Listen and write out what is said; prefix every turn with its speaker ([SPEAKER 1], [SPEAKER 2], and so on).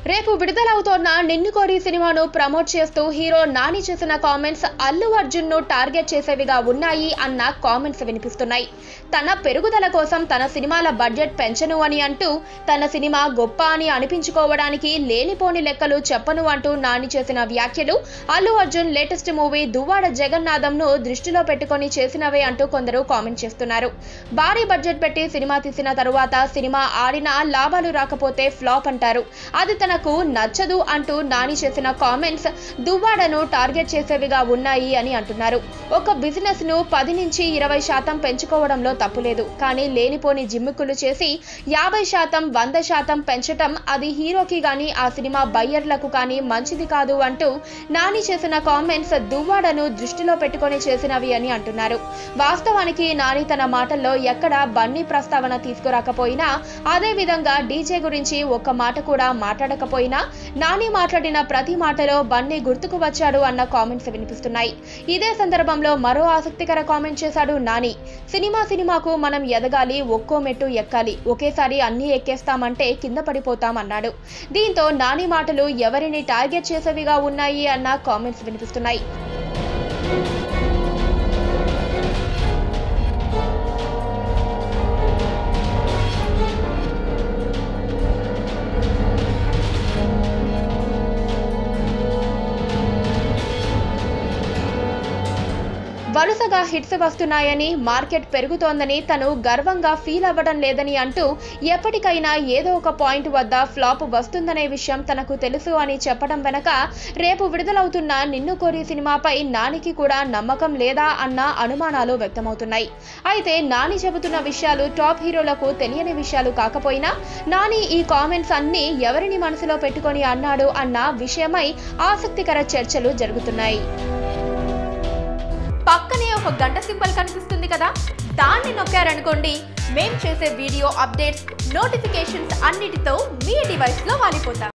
[SPEAKER 1] రేపు విడుదలవుతోన్న నిన్ను కోరి సినిమాను ప్రమోట్ చేస్తూ హీరో నాని చేసిన కామెంట్స్ అల్లు అర్జున్ ను టార్గెట్ చేసేవిగా ఉన్నాయి అన్న కామెంట్స్ వినిపిస్తున్నాయి తన పెరుగుదల కోసం తన సినిమాల బడ్జెట్ పెంచను అని అంటూ తన సినిమా గొప్ప అని అనిపించుకోవడానికి లేనిపోని లెక్కలు చెప్పను అంటూ నాని చేసిన వ్యాఖ్యలు అల్లు అర్జున్ లేటెస్ట్ మూవీ దువ్వాడ జగన్నాథం ను దృష్టిలో పెట్టుకొని చేసినవే అంటూ కొందరు కామెంట్ చేస్తున్నారు భారీ బడ్జెట్ పెట్టి సినిమా తీసిన తరువాత సినిమా ఆడినా లాభాలు రాకపోతే ఫ్లాప్ అంటారు అది తనకు నచ్చదు అంటూ నాని చేసిన కామెంట్స్ దువ్వాడను టార్గెట్ చేసేవిగా ఉన్నాయి అని అంటున్నారు ఒక బిజినెస్ ను పది నుంచి ఇరవై శాతం పెంచుకోవడంలో తప్పులేదు కానీ లేనిపోని జిమ్మిక్కులు చేసి యాభై శాతం వంద శాతం పెంచటం అది హీరోకి గాని ఆ సినిమా బయ్యర్లకు కానీ మంచిది కాదు అంటూ నాని చేసిన కామెంట్స్ దువ్వాడను దృష్టిలో పెట్టుకొని చేసినవి అని అంటున్నారు వాస్తవానికి నాని తన మాటల్లో ఎక్కడ బన్నీ ప్రస్తావన తీసుకురాకపోయినా అదే విధంగా డీజే గురించి ఒక్క మాట కూడా మాట్లాడకపోయినా నాని మాట్లాడిన ప్రతి మాటలో బన్నీ గుర్తుకు వచ్చాడు అన్న కామెంట్స్ వినిపిస్తున్నాయి ఇదే సందర్భంలో మరో ఆసక్తికర కామెంట్ చేశాడు నాని సినిమా సినిమాకు మనం ఎదగాలి ఒక్కో మెట్టు ఎక్కాలి ఒకేసారి అన్నీ ఎక్కేస్తామంటే కింద పడిపోతాం అన్నాడు దీంతో నాని మాటలు ఎవరిని టార్గెట్ చేసేవిగా ఉన్నాయి అన్న కామెంట్స్ వినిపిస్తున్నాయి వరుసగా హిట్స్ వస్తున్నాయని మార్కెట్ పెరుగుతోందని తను గర్వంగా ఫీల్ అవ్వడం లేదని అంటూ ఎప్పటికైనా ఏదో ఒక పాయింట్ వద్ద ఫ్లాప్ వస్తుందనే విషయం తనకు తెలుసు అని చెప్పడం వెనక రేపు విడుదలవుతున్న నిన్ను కోరి సినిమాపై నానికి కూడా నమ్మకం లేదా అన్న అనుమానాలు వ్యక్తమవుతున్నాయి అయితే నాని చెబుతున్న విషయాలు టాప్ హీరోలకు తెలియని విషయాలు కాకపోయినా నాని ఈ కామెంట్స్ అన్ని ఎవరిని మనసులో పెట్టుకొని అన్నాడు అన్న విషయమై ఆసక్తికర చర్చలు జరుగుతున్నాయి
[SPEAKER 2] పక్కనే ఒక గంట సింబల్ కనిపిస్తుంది కదా దాన్ని నొక్కారనుకోండి మేం చేసే వీడియో అప్డేట్స్ నోటిఫికేషన్స్ అన్నిటితో మీ డివైస్లో వాలిపోతాం